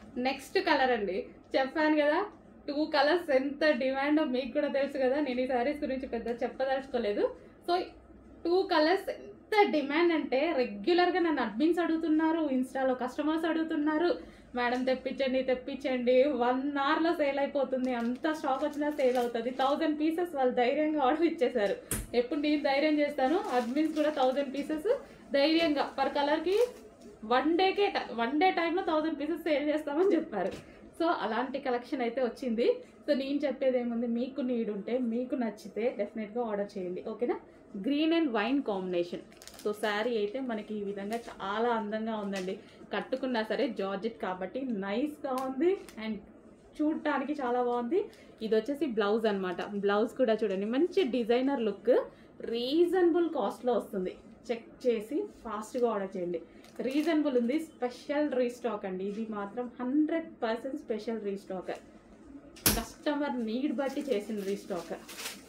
next colour అండి చెప్పాను కదా టూ కలర్స్ ఎంత డిమాండ్ మీకు కూడా తెలుసు కదా నేను ఈ శారీస్ గురించి పెద్ద చెప్పదలుచుకోలేదు సో టూ కలర్స్ ఎంత డిమాండ్ అంటే రెగ్యులర్గా నన్ను అడ్మిన్స్ అడుగుతున్నారు ఇన్స్టాలో కస్టమర్స్ అడుగుతున్నారు మేడం తెప్పించండి తెప్పించండి వన్ అవర్లో సేల్ అయిపోతుంది అంత స్టాక్ వచ్చినా సేల్ అవుతుంది థౌజండ్ పీసెస్ వాళ్ళు ధైర్యంగా ఆర్డర్ ఇచ్చేసారు ఎప్పుడు నేను ధైర్యం చేస్తాను అడ్మిన్స్ కూడా థౌజండ్ పీసెస్ ధైర్యంగా పర్ కలర్కి వన్ డేకే వన్ డే టైంలో థౌజండ్ పీసెస్ సేల్ చేస్తామని చెప్పారు సో అలాంటి కలెక్షన్ అయితే వచ్చింది సో నేను చెప్పేది ఏముంది మీకు నీడ్ ఉంటే మీకు నచ్చితే డెఫినెట్గా ఆర్డర్ చేయండి ఓకేనా green and wine combination so sari అయితే మనకి ఈ విధంగా చాలా అందంగా ఉందండి కట్టుకున్నా సరే జార్జెట్ కాబట్టి నైస్గా ఉంది అండ్ చూడటానికి చాలా బాగుంది ఇది వచ్చేసి బ్లౌజ్ అన్నమాట బ్లౌజ్ కూడా చూడండి మంచి డిజైనర్ లుక్ రీజనబుల్ కాస్ట్లో వస్తుంది చెక్ చేసి ఫాస్ట్గా ఆర్డర్ చేయండి రీజనబుల్ ఉంది స్పెషల్ రీస్టాక్ అండి ఇది మాత్రం hundred percent special restock customer need బట్టి చేసిన రీస్టాక్